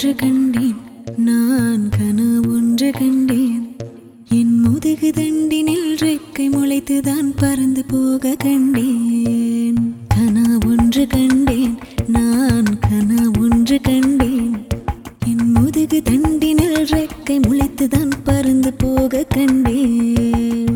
ஒன்று கண்டேன் நான் கனவு ஒன்று கண்டேன் என் முதுகு தண்டினில் ரெக்கை முளைத்துதான் பறந்து போக கண்டேன் கனா ஒன்று கண்டேன் நான் கனா ஒன்று கண்டேன் என் முதுகு தண்டினில் ரெக்கை முளைத்துதான் பறந்து போக கண்டேன்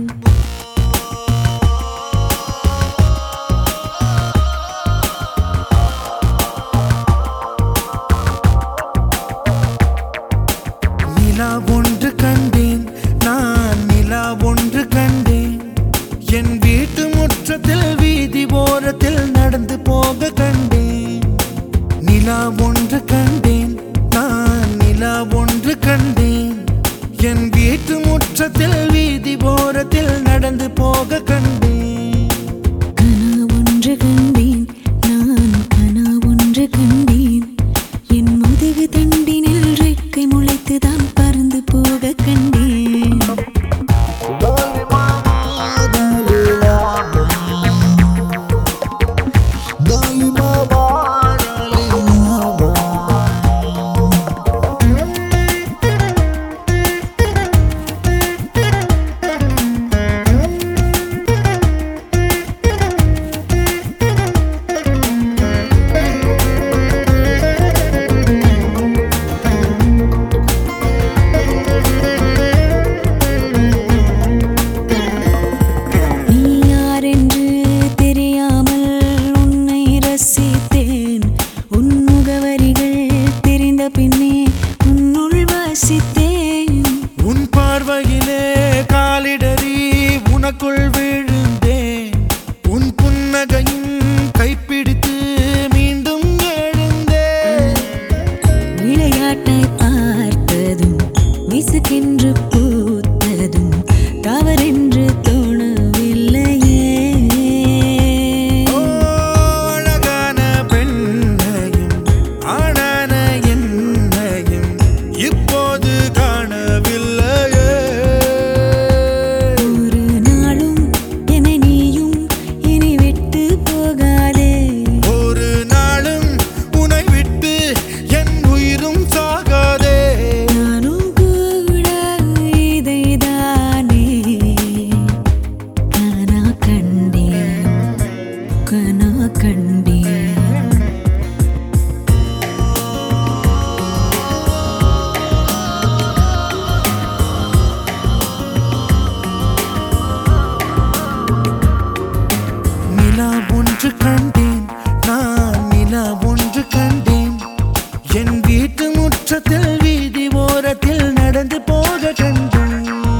நிலா ஒன்று கண்டேன் நான் நிலா ஒன்று கண்டேன் என் வீட்டு முற்றத்தில் வீதி ஓரத்தில் நடந்து போக கண்டேன் நிலா ஒன்று கண்டேன் நான் நிலா ஒன்று கண்டேன் என் வீட்டு முற்றத்தில் வீதி ஓரத்தில் நடந்து போக கண்டேன் கனா ஒன்று கண்டேன் நான் கனா ஒன்று கண்டேன் என் முதுகு தண்டினில் ரெக்கை முளைத்துதான் பறந்து போக கண்டேன் நீ யாரென்று தெரியாமல் உன்னை ரசித்தேன் உன் முகவரிகள் தெரிந்த பின்னே உன்னுள் வசித்தேன் உன் பார்வையிலே காலிடறி உனக்குள் விழுந்தேன் உன் புன்னகையும் கைப்பிடித்து மீண்டும் எழுந்தேன் விளையாட்டாய் பார்த்ததும் விசுக்கென்று பூத்ததும் தவறென்று தோணவில்லையே ஓ, அழகான பெண்ணையும் ஆனான என்னையும் இப்போது காணவில்லையே ஒரு நாளும் என்னை நீயும் இனி விட்டு போகாதே ஒரு நாளும் உன்னை விட்டு என் உயிரும் சாகாதே நானும் கூட இதைதானே கனா கண்டேன் கனா கண்டேன் நிலா ஒன்று கண்டேன் நான் நிலா ஒன்று கண்டேன் என் வீட்டு முற்றத்தில் வீதி ஓரத்தில் நடந்து போக கண்டேன்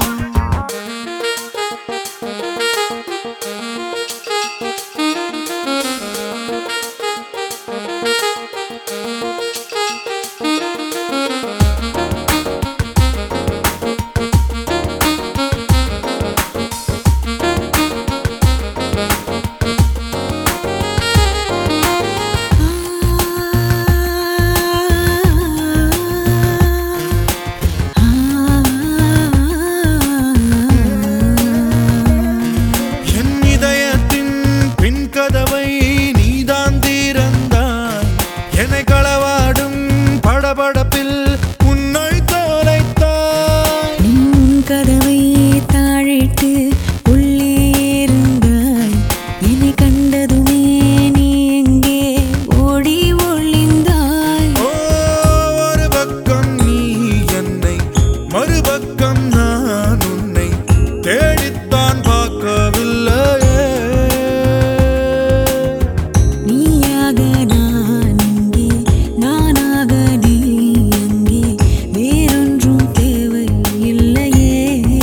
என் இதயத்தின் பின் கதவை நீதான் தீரந்தாய் என்னை களவாடும் படபடப்பில் உன்னை தொலைத்தாய் உன் கதவை தாழிட்டு உள்ளே இருந்தாய் என்னை கண்டதுமே நீ எங்கே ஓடி ஒளிந்தாய் ஓ, ஒரு பக்கம் நீ என்னை மறுபக்கம் நான் உன்னை தேடித்தான் பார்க்கவில்லையே நீயாக நான் இங்கே நானாக நீ அங்கே வேறொன்றும் தேவை இல்லையே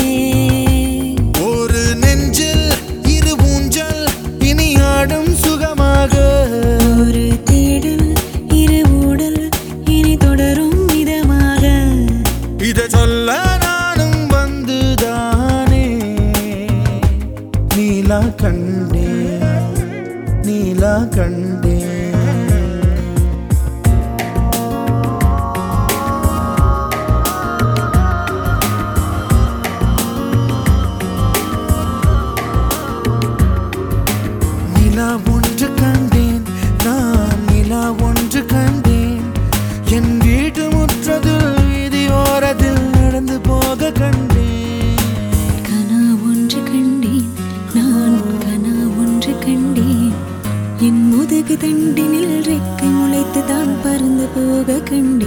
ஒரு நெஞ்சில் இரு ஊஞ்சல் இனி ஆடும் சுகமாக ஒரு தேடல் இரு ஊடல் இனி தொடரும் இதமாக இதை சொல்ல நானும் வந்துதானே நீலா கண்டே நீலா கண்டே நிலா ஒன்று கண்டேன் நான் நிலா ஒன்று கண்டேன் என் வீட்டு முற்ற தண்டினில் ரெக்கை முளைத்து தான் பறந்து போக கண்டேன்